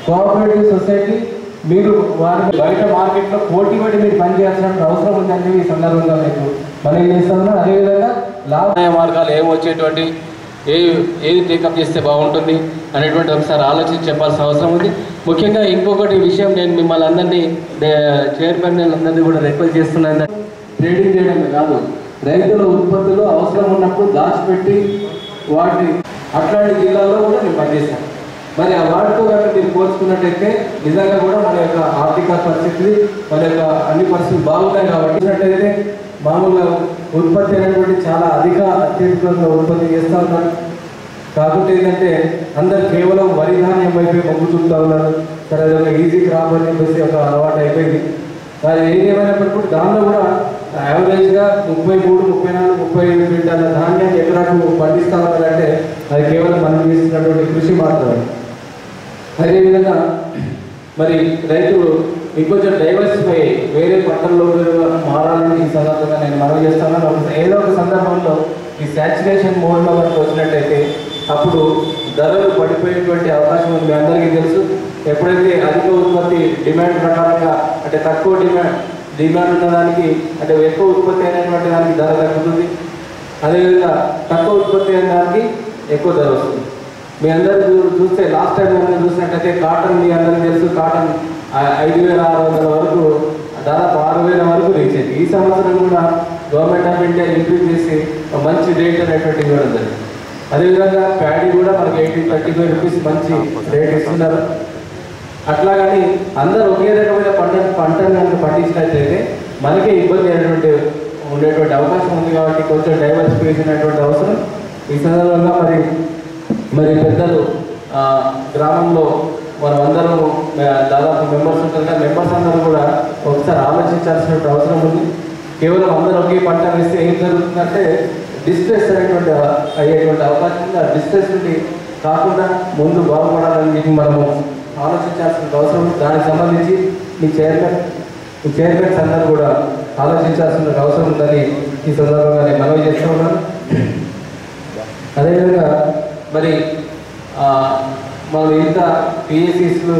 Cooperative society మీరు వారి బయట మార్కెట్లో పోటీ పడి మీరు పనిచేయాల్సిన అవసరం ఉందని ఈ సందర్భంగా మీకు మనం చేస్తాము అదేవిధంగా లాభ మార్గాలు ఏమొచ్చేటువంటి ఏ ఏది టేకప్ చేస్తే బాగుంటుంది అనేటువంటి ఒకసారి ఆలోచించి చెప్పాల్సిన అవసరం ఉంది ముఖ్యంగా ఇంకొకటి విషయం నేను మిమ్మల్ని అందరినీ చైర్మన్ అందరినీ కూడా రిక్వెస్ట్ చేస్తున్నాను ట్రేడింగ్ చేయడమే కాదు రైతుల ఉత్పత్తులు అవసరం ఉన్నప్పుడు దాచిపెట్టి వాటిని అట్లాంటి జిల్లాల్లో కూడా నేను పనిచేశాను మరి ఆ వాటితో కనుక మీరు పోల్చుకున్నట్టయితే నిజంగా కూడా మన యొక్క ఆర్థిక పరిస్థితి మన యొక్క అన్ని పరిస్థితులు బాగున్నాయి కాబట్టి చూసినట్టయితే మామూలుగా ఉత్పత్తి అనేటువంటి చాలా అధిక అత్యధికంగా ఉత్పత్తి చేస్తూ ఉన్నారు కాకపోతే ఏంటంటే అందరు కేవలం వరి ధాన్యం వైపే మొగ్గు చూపుతా ఉన్నారు సరే అదొక ఈజీ క్రాప్ అని చెప్పేసి ఒక అలవాటు అయిపోయింది కానీ ఏది ఏమైనప్పటికీ కూడా దానిలో కూడా యావరేజ్గా ముప్పై మూడు ముప్పై నాలుగు ముప్పై ఐదు క్వింటాల ధాన్యాన్ని ఎకరాకు పండిస్తా ఉన్నారంటే అది కేవలం మనం చేస్తున్నటువంటి కృషి మాత్రమే అదేవిధంగా మరి రైతులు ఇంకొంచెం డైవర్సిఫై వేరే పంటల్లో మారాలని ఈ సందర్భంగా నేను మనవి చేస్తాను ఒక- ఏదో ఒక సందర్భంలో ఈ శాచురేషన్ మోడ్లో మనకు వచ్చినట్టయితే అప్పుడు ధరలు పడిపోయేటువంటి అవకాశం ఉంది మీ అందరికీ తెలుసు ఎప్పుడైతే అధిక ఉత్పత్తి డిమాండ్ ప్రకారంగా అంటే తక్కువ డిమాండ్ డిమాండ్ ఉన్నదానికి అంటే ఎక్కువ ఉత్పత్తి అయినటువంటి దానికి ధర తగ్గుతుంది అదేవిధంగా తక్కువ ఉత్పత్తి అయిన దానికి ఎక్కువ ధర వస్తుంది మీ అందరు చూ- చూస్తే లాస్ట్ టైం మనం చూసినట్టయితే కాటన్ మీ అందరికీ తెలుసు కాటన్ ఆ- ఐదు వేల ఆరు వందల వరకు దాదాపు ఆరు వేల వరకు రీచ్ అయింది ఈ సంవత్సరం కూడా గవర్నమెంట్ ఆఫ్ ఇండియా ఇంక్రీజ్ చేసి ఒక మంచి రేట్ అనేటువంటి ఇవ్వడం జరిగింది అదేవిధంగా ప్యాడీ కూడా మనకి ఎయిటీ థర్టీ ఫైవ్ రూపీస్ మంచి రేట్ ఇస్తున్నారు అట్లా కానీ అందరూ ఒకే రకమైన పంట పంటను కనుక పండించినట్లయితే మనకే ఇబ్బంది అయినటువంటి ఉండేటువంటి అవకాశం ఉంది కాబట్టి కొంచెం డైవర్సిఫికేషన్ అనేటువంటి అవసరం ఈ సందర్భంగా మరి మరి పెద్దలు ఆ, గ్రామంలో మనం అందరం దాదాపు మెంబర్స్ ఉంటారు కదా మెంబర్స్ అందరూ కూడా ఒకసారి ఆలోచించాల్సిన అవసరం ఉంది కేవలం అందరూ ఒకే పంట వేస్తే ఏం జరుగుతుందంటే డిస్ట్రెస్ అనేటువంటి అయ్యేటువంటి అవకాశం ఉంది ఆ డిస్ట్రెస్ నుండి కాకుండా ముందు బాగుపడాలని చెప్పి మనము ఆలోచించాల్సిన అవసరం ఉంది దానికి సంబంధించి మీ చైర్మన్ మీ చైర్మన్స్ అందరూ కూడా ఆలోచించాల్సిన అవసరం ఉందని ఈ సందర్భంగా నేను మనవి చేస్తూ ఉన్నాను అదేవిధంగా మరి ఆ, మనం ఇంత పిఎస్సీస్లు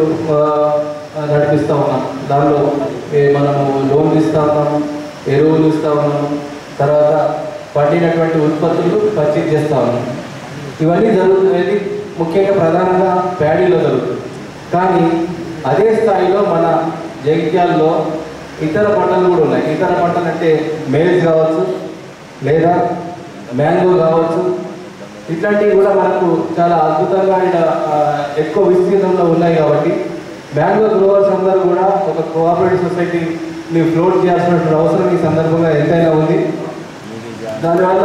నడిపిస్తూ ఉన్నాం దానిలో ఏ మనము లోన్లు ఇస్తూ ఉన్నాము ఎరువులు ఇస్తూ ఉన్నాము తర్వాత పండినటువంటి ఉత్పత్తులు పర్చేజ్ చేస్తూ ఉన్నాం ఇవన్నీ జరుగుతున్నది ముఖ్యంగా ప్రధానంగా ప్యాడీలో జరుగుతుంది కానీ అదే స్థాయిలో మన జగిత్యాల్లో ఇతర పంటలు కూడా ఉన్నాయి ఇతర పంటలు అంటే మేజ్ కావచ్చు లేదా మ్యాంగో కావచ్చు ఇట్లాంటివి కూడా మనకు చాలా అద్భుతంగా అండ్ ఆ, ఎక్కువ విస్తీర్ణంలో ఉన్నాయి కాబట్టి మ్యాంగో గ్రోవర్స్ అందరూ కూడా ఒక కోఆపరేటివ్ సొసైటీని ఫ్లోట్ చేయాల్సినటువంటి అవసరం ఈ సందర్భంగా ఎంతైనా ఉంది దానివల్ల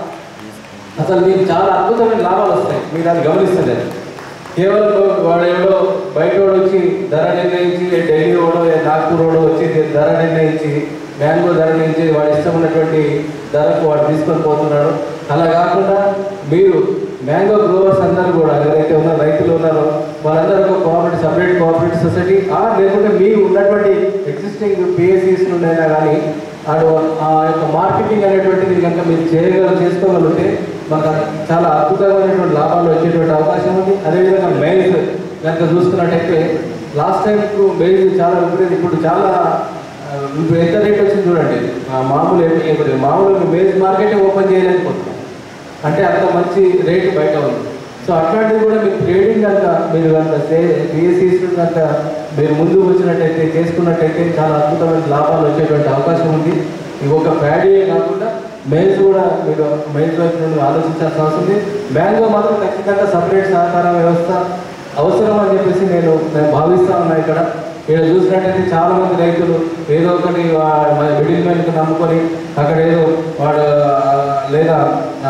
అసలు మీకు చాలా అద్భుతమైన లాభాలు వస్తాయి మీరు అది గమనిస్తలేదు కేవలం వాడు ఎవడో బయట వాడు వచ్చి ధర నిర్ణయించి ఢిల్లీ వాడో నాగ్పూర్ వాడో వచ్చి ధర నిర్ణయించి మ్యాంగో ధర నిర్ణయించి వాడు ఇష్టం ఉన్నటువంటి ధరకు వాడు తీసుకొని పోతున్నాడు అలా కాకుండా మీరు మ్యాంగో గ్రోవర్స్ అందరూ కూడా ఎవరైతే ఉన్న రైతులు ఉన్నారో వాళ్ళందరూ ఒక కోఆపరేటివ్ సపరేట్ కోఆపరేటివ్ సొసైటీ ఆ లేకుంటే మీరు ఉన్నటువంటి ఎగ్జిస్టింగ్ పిఎస్సీస్ నుండైనా కానీ ఆడు ఆ యొక్క మార్కెటింగ్ అనేటువంటిది కనుక మీరు చేయగల చేసుకోగలిగితే మనకు చాలా అద్భుతమైనటువంటి లాభాలు వచ్చేటువంటి అవకాశం ఉంది అదేవిధంగా మెయిల్స్ కనుక చూసుకున్నట్టయితే లాస్ట్ టైం మెయిల్స్ చాలా విపరీతం ఇప్పుడు చాలా ఆ, ఇప్పుడు ఎంత రేట్ వచ్చింది చూడండి ఆ, మామూలు ఏమి- ఇప్పుడు మామూలు మెయిల్స్ మార్కెట్ ఓపెన్ చేయలేకపోతున్నాం అంటే అంత మంచి రేటు బయట ఉంది సో అట్లాంటివి కూడా మీరు ట్రేడింగ్ కనుక మీరు కనుక బిఎస్సీస్ కనుక మీరు ముందుకు వచ్చినట్టయితే చేసుకున్నట్టయితే చాలా అద్భుతమైన లాభాలు వచ్చేటువంటి అవకాశం ఉంది ఇవి ఒక ప్యాడీయే కాకుండా మెయిల్స్ కూడా మీరు మెయిల్స్ వైపు నుండి ఆలోచించాల్సిన అవసరం ఉంది మ్యాంగో మాత్రం ఖచ్చితంగా సపరేట్ సహకార వ్యవస్థ అవసరం అని చెప్పేసి నేను నేను భావిస్తా ఉన్నా ఇక్కడ ఇక్కడ చూసినట్టయితే చాలా మంది రైతులు ఏదో ఒకటి మిడిల్ మ్యాన్కి నమ్ముకొని అక్కడ ఏదో వాడు ఆ, లేదా ఆ,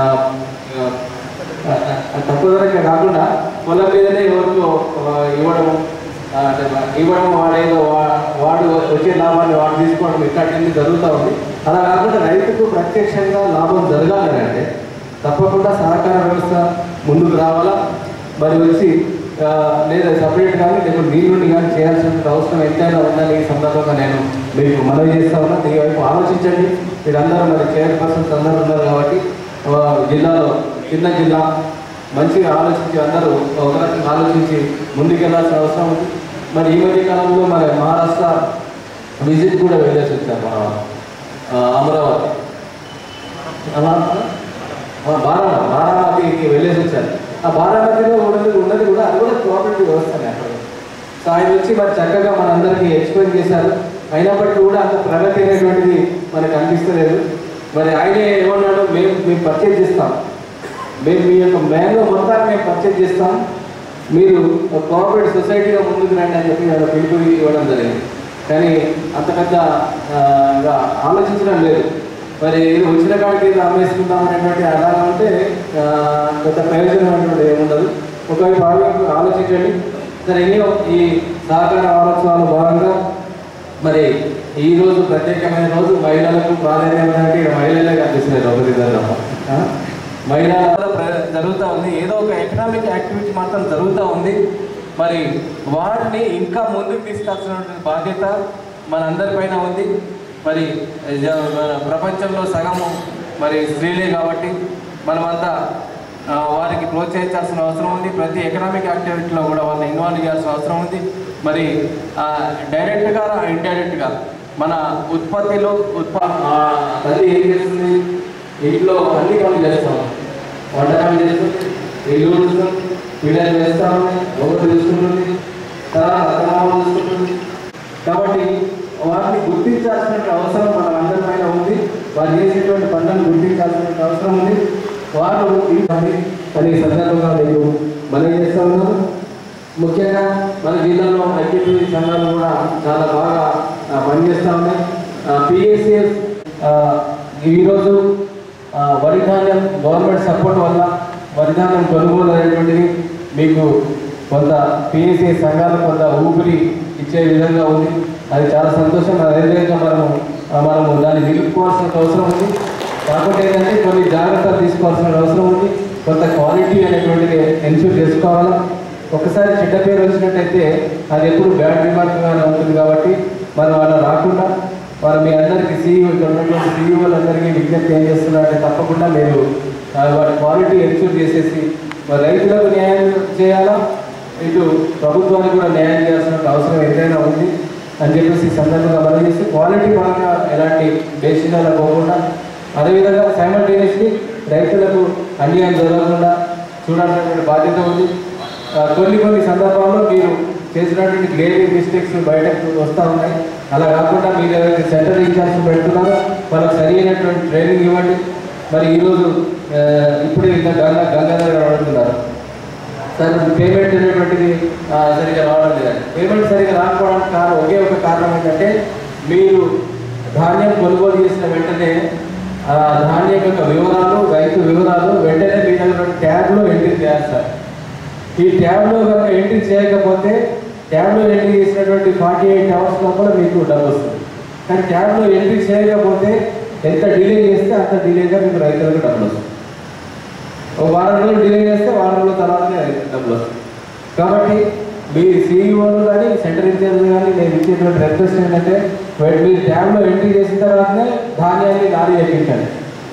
ఆ, ఆ, తక్కువ ధరకే కాకుండా పొలం మీదనే ఎవరికో ఆ, ఇవ్వడం ఆ, అంటే ఇవ్వడం వాడేదో వా- వాడు వచ్చే లాభాన్ని వాడు తీసుకోవడం ఇట్లాంటివన్నీ జరుగుతూ ఉంది అలా కాకుండా రైతుకు ప్రత్యక్షంగా లాభం జరగాలి అంటే తప్పకుండా సహకార వ్యవస్థ ముందుకు రావాలా మరి వచ్చి ఆ, లేదా సపరేట్ కానీ లేకపోతే దీని నుండి కానీ చేయాల్సిన అవసరం ఎంతైనా ఉందని ఈ సందర్భంగా నేను మీకు మనవి చేస్తా ఉన్నా దీని వైపు ఆలోచించండి మీరందరూ మరి చైర్పర్సన్స్ అందరూ ఉన్నారు కాబట్టి ఆ, జిల్లాలో చిన్న జిల్లా మంచిగా ఆలోచించి అందరూ ఒక రకంగా ఆలోచించి ముందుకెళ్లాల్సిన అవసరం ఉంది మరి ఈ మధ్య కాలంలో మరి మహారాష్ట్ర విజిట్ కూడా వెళ్ళేసి వచ్చారు మన ఆ, అమరావతి అలా ఆ, బారామతి బారామతికి వెళ్ళేసి వచ్చారు ఆ బారామతిలో ఉన్నది ఉన్నది కూడా అది కూడా కోఆపరేటివ్ వ్యవస్థనే అక్కడ సో ఆయన వచ్చి మరి చక్కగా మనందరికీ ఎక్స్ప్లెయిన్ చేశారు అయినప్పటికీ కూడా అంత ప్రగతి అనేటువంటిది మనకు అనిపిస్తలేదు మరి ఆయనే ఏమన్నాడు మేము మేము పర్చేజ్ చేస్తాం మేము మీ యొక్క మ్యాంగో మొత్తాన్ని మేము పర్చేజ్ చేస్తాం మీరు ఒక కోఆపరేటివ్ సొసైటీగా ముందుకు రండి అని చెప్పి ఆయన పిలుపు ఇవ్వడం జరిగింది కానీ అంత పెద్ద ఆ, గా ఆలోచించడం లేదు మరి ఇది వచ్చిన కాడికి ఇది అమ్మేసుకుందాం అనేటువంటి అలాగా ఉంటే ఆ, పెద్ద ప్రయోజనం అనేటువంటి ఏముండదు ఒకవైపు ఆలో- ఆలోచించండి సరే ఎన్నో ఈ సహకార వారోత్సవాల భాగంగా మరి ఈ రోజు ప్రత్యేకమైన రోజు మహిళలకు ప్రాధాన్యం అంటే ఇక మహిళలే కనిపిస్తున్నారు ఒకరి ఇద్దరు తప్ప. ఆ? మహిళల ప్ర- జరుగుతూ ఉంది ఏదో ఒక ఎకనామిక్ యాక్టివిటీ మాత్రం జరుగుతూ ఉంది మరి వాటిని ఇంకా ముందుకు తీసుకొచ్చినటువంటి బాధ్యత మనందరిపైన ఉంది మరి జ- మన ప్రపంచంలో సగము మరి స్త్రీలే కాబట్టి మనమంతా ఆ, వారికి ప్రోత్సహించాల్సిన అవసరం ఉంది ప్రతి ఎకనామిక్ యాక్టివిటీలో కూడా వాళ్ళని ఇన్వాల్వ్ చేయాల్సిన అవసరం ఉంది మరి ఆ, డైరెక్ట్గా ఇండైరెక్ట్గా మన ఉత్పత్తిలో ఉత్పా ఆ, తల్లి ఏం చేస్తుంది ఇంట్లో అన్ని పనులు చేస్తాం వంట పని చేస్తుంది ఇల్లు ఊడుస్తుంది పిల్లలు వేస్తాము ఒకటి చూసుకుంటుంది తర్వాత అత్తమామ చూసుకుంటుంది కాబట్టి వారిని గుర్తించాల్సిన అవసరం మన అందరిపైన ఉంది వారు చేసేటువంటి పనులను గుర్తించాల్సిన అవసరం ఉంది వారు ఈ పని అని ఈ సందర్భంగా నేను మనం చేస్తా ఉన్నాను ముఖ్యంగా మన జిల్లాలో ఐక్యపీ సంఘాలు కూడా చాలా బాగా ఆ, పనిచేస్తూ ఉన్నాయి పిఎస్సిఎస్ ఈరోజు ఆ, వరి ధాన్యం గవర్నమెంట్ సపోర్ట్ వల్ల వరి ధాన్యం కొనుగోలు అనేటువంటిది మీకు కొంత పిఎస్సి సంఘాలు కొంత ఊపిరి ఇచ్చే విధంగా ఉంది అది చాలా సంతోషం అదేవిధంగా మనము ఆ, మనము దాన్ని నిలుపుకోవాల్సిన అవసరం ఉంది కాకపోతే ఏంటంటే కొన్ని జాగ్రత్తలు తీసుకోవాల్సిన అవసరం ఉంది కొంత క్వాలిటీ అనేటువంటిది ఎన్షూర్ చేసుకోవాలి ఒకసారి చెడ్డ పేరు వచ్చినట్టయితే అది ఎప్పుడు బ్యాడ్ రిమార్క్గానే ఉంటుంది కాబట్టి మనం అలా రాకుండా వారు మీ అందరికీ సీఈఓ ఇక్కడ ఉన్నటువంటి సీఈఓలందరికీ విజ్ఞప్తి ఏం చేస్తున్నారంటే తప్పకుండా మీరు ఆ, వాటి క్వాలిటీ ఎన్షూర్ చేసేసి మరి రైతులకు న్యాయం చేయాలా ఇటు ప్రభుత్వానికి కూడా న్యాయం చేయాల్సిన అవసరం ఎంతైనా ఉంది అని చెప్పేసి ఈ సందర్భంగా మనం చేసి క్వాలిటీ పరంగా ఎలాంటి డెసిషన్లు పోకుండా అదేవిధంగా సైమల్టేనియస్లీ రైతులకు అన్యాయం జరగకుండా చూడాల్సినటువంటి బాధ్యత ఉంది ఆ, కొన్ని కొన్ని సందర్భాల్లో మీరు చేసినటువంటి గ్రేవింగ్ మిస్టేక్స్ బయటకు వస్తూ ఉన్నాయి అలా కాకుండా మీరు ఏదైతే సెంటర్ ఇన్ఛార్జ్ పెడుతున్నారో వాళ్ళకి సరి అయినటువంటి ట్రైనింగ్ ఇవ్వండి మరి ఈరోజు ఆ, ఇప్పుడే ఇంకా గంగా గంగాధర్ గారు అడుగుతున్నారు సార్ పేమెంట్ అనేటువంటిది ఆ, సరిగా రావడం లేదండి పేమెంట్ సరిగా రాకపోవడానికి కారణం ఒకే ఒక కారణం ఏంటంటే మీరు ధాన్యం కొనుగోలు చేసిన వెంటనే ఆ ధాన్యం యొక్క వివరాలు రైతు వివరాలు వెంటనే మీ దగ్గర ట్యాబ్లో ఎంట్రీ చేయాలి సార్ ఈ ట్యాబ్లో కనుక ఎంట్రీ చేయకపోతే ట్యాబ్లో ఎంట్రీ చేసినటువంటి ఫార్టీ ఎయిట్ అవర్స్ లోపల మీకు డబ్బు వస్తుంది కానీ ట్యాబ్లో ఎంట్రీ చేయకపోతే ఎంత డిలే చేస్తే అంత డిలేగా మీకు రైతులకు డబ్బులు వస్తుంది ఒక వారం రోజులు డిలే చేస్తే వారం రోజుల తర్వాతనే డబ్బులు వస్తుంది కాబట్టి మీ సీఈఓలు కానీ సెంటర్ ఇన్ఛార్జ్ కానీ నేను ఇచ్చేటువంటి రిక్వెస్ట్ ఏంటంటే వే- మీరు ట్యాబ్లో ఎంట్రీ చేసిన తర్వాతనే ధాన్యాన్ని లారీ ఎక్కించండి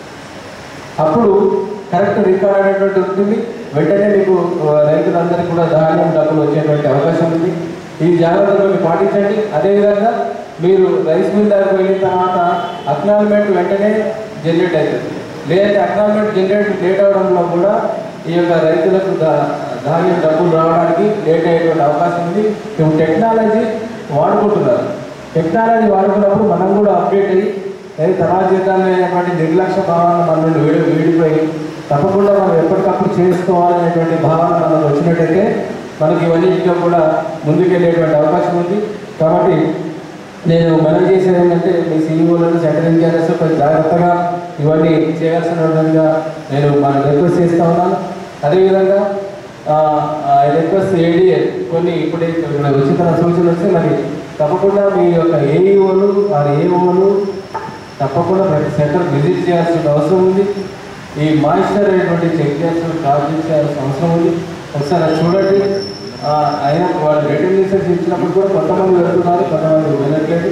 అప్పుడు కరెక్ట్ రికార్డ్ అనేటువంటి ఉంటుంది వెంటనే మీకు ఆ, రైతులందరికీ కూడా ధాన్యం డబ్బులు వచ్చేటువంటి అవకాశం ఉంది ఈ జాగ్రత్తలు మీరు పాటించండి అదేవిధంగా మీరు రైస్ మిల్ దగ్గరకు వెళ్ళిన తర్వాత అక్నాల్మెంట్ వెంటనే జనరేట్ అవుతుంది లేదంటే అక్నాల్మెంట్ జనరేట్ లేట్ అవడంలో కూడా ఈ యొక్క రైతులకు దా- ధాన్యం డబ్బులు రావడానికి లేట్ అయ్యేటువంటి అవకాశం ఉంది ఇప్పుడు టెక్నాలజీ వాడుకుంటున్నారు టెక్నాలజీ వాడుకున్నప్పుడు మనం కూడా అప్డేట్ అయ్యి ఏది తర్వాత చేద్దామనేటువంటి నిర్లక్ష్య భావాన్ని మన నుండి వీడి వీడిపోయి తప్పకుండా మనం ఎప్పటికప్పుడు చేసుకోవాలనేటువంటి భావన మనకు వచ్చినట్టయితే మనకి ఇవన్నింటిలో కూడా ముందుకెళ్ళేటువంటి అవకాశం ఉంది కాబట్టి నేను మనం చేసేది ఏంటంటే మీ సీఈఓలను సెంటర్ ఇంజనీర్స్ కొంచెం జాగ్రత్తగా ఇవన్నీ చేయాల్సిన విధంగా నేను మన రిక్వెస్ట్ చేస్తా ఉన్నాను అదేవిధంగా రిక్వెస్ట్ ఏడీఏ కొన్ని ఇప్పుడే ఇక్కడ వచ్చిన సూచనలు వస్తే మరి తప్పకుండా మీ యొక్క ఏఈఓలు ఆ ఏఓలు తప్పకుండా ప్రతి సెంటర్ విజిట్ చేయాల్సిన అవసరం ఉంది ఈ మాయిశ్చర్ అనేటువంటి చెక్ చేయాల్సిన ప్రాజెక్ట్ చేయాల్సిన అవసరం ఉంది ఒకసారి అది చూడండి ఆ, అయినా వాళ్ళు రిటర్న్ రీసెర్చ్ ఇచ్చినప్పుడు కూడా కొంతమంది వెళ్తున్నారు కొంతమంది వెళ్ళట్లేదు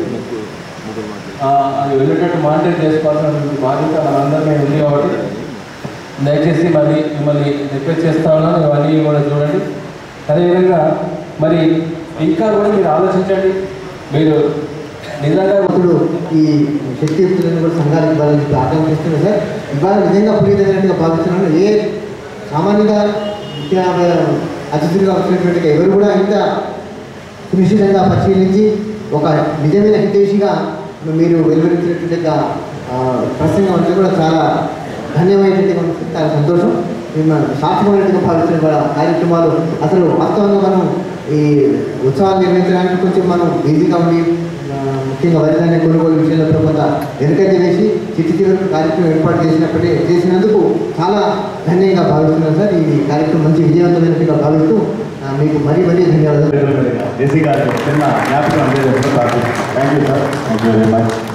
ఆ, అది వెళ్ళేటట్టు మానిటర్ చేసుకోవాల్సినటువంటి బాధ్యత మనందరినీ ఉంది కాబట్టి దయచేసి మళ్ళీ మిమ్మల్ని రిక్వెస్ట్ చేస్తా ఉన్నాను ఇవన్నీ కూడా చూడండి అదేవిధంగా మరి ఇంకా కూడా మీరు ఆలోచించండి మీరు నిజంగా ఇప్పుడు ఈ శక్తి యుక్తులను కూడా సంఘానికి ఇవ్వాలని చెప్పి ఆకాంక్షిస్తున్నారు సార్ ఇవాళ నిజంగా పునీతమైనట్టుగా భావిస్తున్నాను ఏ సామాన్యంగా ముఖ్య అతిథులుగా వచ్చినటువంటి ఎవరు కూడా ఇంత సునిశ్చితంగా పరిశీలించి ఒక నిజమైన హితేషిగా మీరు వెలువరించినటువంటి యొక్క, ఆ, ప్రసంగం అంటే కూడా చాలా ధన్యమైనటువంటి మనకు చాలా సంతోషం మేము సార్థకమైనట్టుగా భావిస్తున్న వాళ్ళ కార్యక్రమాలు అసలు వాస్తవంగా మనం ఈ ఉత్సవాలు నిర్వహించడానికి కొంచెం మనం బిజీగా ఉండి ఆ, ముఖ్యంగా వరిధాన్య కొనుగోలు విషయంలో కొంత వెనుకంజ వేసి చిట్టి చివరికి కార్యక్రమం ఏర్పాటు చేసినప్పటి చేసినందుకు చాలా ధన్యంగా భావిస్తున్నాను సార్ ఈ కార్యక్రమం మంచి విజయవంతమైనట్టుగా భావిస్తూ ఆ, మీకు మరీ మరీ ధన్యవాదాలు జేసీ గారికి చిన్న జ్ఞాపకం అందజేస్తున్నారు thank you sir thank you very much